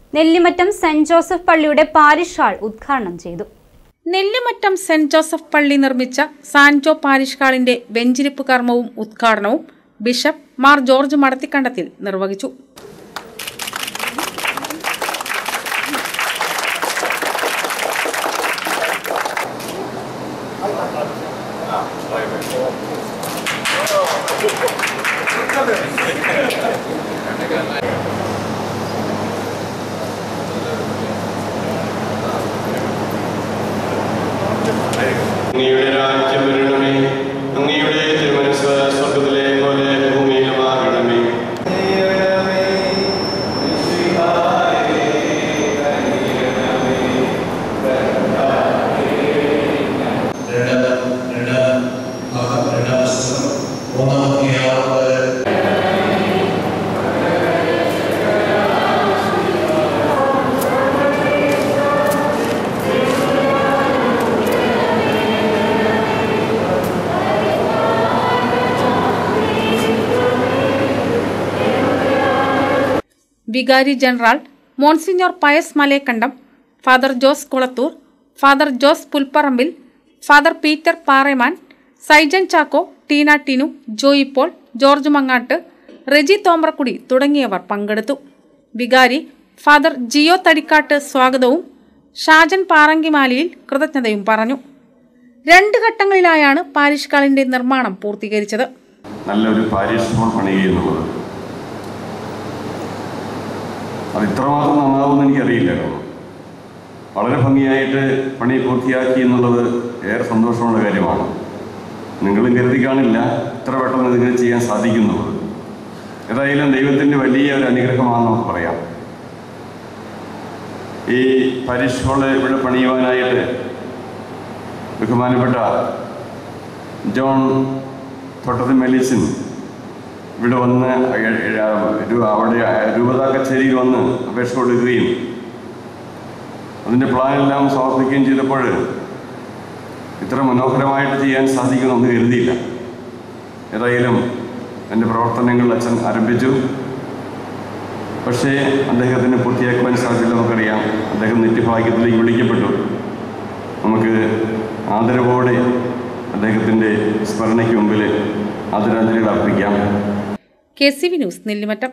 Nellimattam saint Joseph പള്ളിയുടെ parish hall ഉദ്ഘാടനം ചെയ്തു നെല്ലിമറ്റം സെന്റ് ജോസഫ് പള്ളി നിർമ്മിച്ച സാൻജോ പാരിഷ് ഹാളിന്റെ വെഞ്ചിരിപ്പ് കർമ്മവും ഉദ്ഘാടനവും ബിഷപ്പ് മാർ ജോർജ് മടത്തിക്കണ്ടത്തിൽ നിർവഹിച്ചു അങ്ങയുടെ രാജ്യം വരണമേ അങ്ങയുടെ തിരുമനസ് സ്വർഗത്തിലെ പോലെ ഭൂമിയിലുമാകണമേ വികാരി general monsignor Pius Malekandam father Jose Kulathoor father Jose Pulparambil father Peter Pareman Saijan Chacko Tina Tinu Joy Paul George Mangattu Reji Thombrakudy തുടങ്ങിയവർ പങ്കെടുത്തു വികാരി ഫാദർ ജിയോ തടിക്കാട്ട് സ്വാഗതവും ഷാജൻ പാറങ്കിമാലിയിൽ കൃതജ്ഞതയും പറഞ്ഞു രണ്ട് ഘട്ടങ്ങളിലായാണ് പാരിഷ് ഹാളിന്റെ നിർമ്മാണം പൂർത്തീകരിച്ചത് നല്ലൊരു പാരീഷ് ഹോൾ പണിയുക എന്നുള്ളത് അത് ഇത്രമാത്രം നന്നാവുമെന്ന് എനിക്കറിയില്ലായിരുന്നു വളരെ ഭംഗിയായിട്ട് പണി പൂർത്തിയാക്കി എന്നുള്ളത് ഏറെ സന്തോഷമുള്ള കാര്യമാണ് നിങ്ങളും കരുതി കാണില്ല ഇത്ര പെട്ടെന്ന് ഇതിങ്ങനെ ചെയ്യാൻ സാധിക്കുന്നുള്ളത് ഏതായാലും ദൈവത്തിൻ്റെ വലിയ ഒരു അനുഗ്രഹമാണെന്ന് നമുക്ക് പറയാം ഈ പാരീഷ് ഹോള് ഇവിടെ പണിയുവാനായിട്ട് ബഹുമാനപ്പെട്ട ജോൺ തൊട്ടത്ത് മെലിസിൻ ഇവിടെ വന്ന് അയ- അയ- രു- അവിടെ രൂപതാ കച്ചേരിയിൽ വന്ന് അപേക്ഷ കൊടുക്കുകയും അതിൻ്റെ പ്ലാനെല്ലാം സമർപ്പിക്കുകയും ചെയ്തപ്പോൾ ഇത്ര മനോഹരമായിട്ട് ചെയ്യാൻ സാധിക്കുമെന്ന് കരുതിയില്ല ഏതായാലും എൻ്റെ പ്രവർത്തനങ്ങൾ അച്ഛൻ ആരംഭിച്ചു പക്ഷേ അദ്ദേഹത്തിന് പൂർത്തിയാക്കുവാൻ സാധിച്ചില്ല നമുക്കറിയാം അദ്ദേഹം നിത്യഭാഗ്യത്തിലേക്ക് വിളിക്കപ്പെട്ടു നമുക്ക് ആദരവോടെ അദ്ദേഹത്തിൻ്റെ സ്മരണയ്ക്ക് മുമ്പിൽ ആദരാഞ്ജലികൾ അർപ്പിക്കാം K C V news Nellimattam